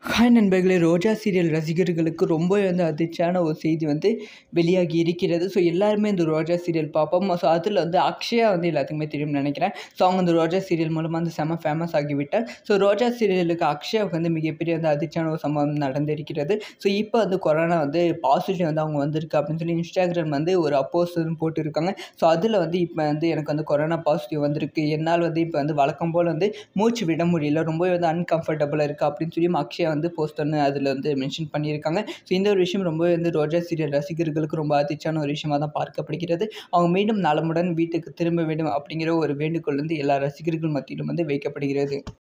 hi நண்பர்களே ரோஜா serial ரசிகர்களுக்கு ரொம்பவே வந்து அதிர்ச்சியான ஒரு செய்தி வந்து வெளியாகி இருக்கிறது ஸோ எல்லாருமே இந்த ரோஜா சீரியல் பார்ப்போம் ஸோ அதில் வந்து அக்ஷயா வந்து எல்லாத்துக்குமே தெரியும்னு நினைக்கிறேன் ஸோ அவங்க இந்த ரோஜா சீரியல் மூலமாக வந்து செம ஃபேமஸ் ஆகிவிட்டார் ஸோ ரோஜா சீரியலுக்கு அக்ஷயாவுக்கு வந்து மிகப்பெரிய வந்து அதிர்ச்சியான ஒரு சம்பவம் நடந்திருக்கிறது ஸோ இப்போ வந்து கொரோனா வந்து பாசிட்டிவ் வந்து அவங்க வந்திருக்கு அப்படின்னு சொல்லி இன்ஸ்டாகிராம் வந்து ஒரு அப்போஸ் போட்டிருக்காங்க ஸோ அதில் வந்து இப்போ வந்து எனக்கு வந்து கொரோனா பாசிட்டிவ் வந்திருக்கு என்னால் வந்து இப்போ வந்து வழக்கம் போல் வந்து மூச்சு விட முடியல ரொம்பவே வந்து அன்கம்ஃபர்டபுளாக இருக்குது அப்படின்னு சொல்லி அக்ஷயா வந்து போஸ்ட் ஒன்று அதில் வந்து மென்ஷன் பண்ணியிருக்காங்க ஸோ இந்த ஒரு விஷயம் ரொம்பவே வந்து ரோஜா சீரியல் ரசிகர்களுக்கு ரொம்ப அதிர்ச்சியான ஒரு விஷயமாக தான் பார்க்கப்படுகிறது அவங்க மீண்டும் நலமுடன் வீட்டுக்கு திரும்ப வேண்டும் அப்படிங்கிற ஒரு வேண்டுகோள் வந்து எல்லா ரசிகர்கள் மத்தியிலும் வந்து வைக்கப்படுகிறது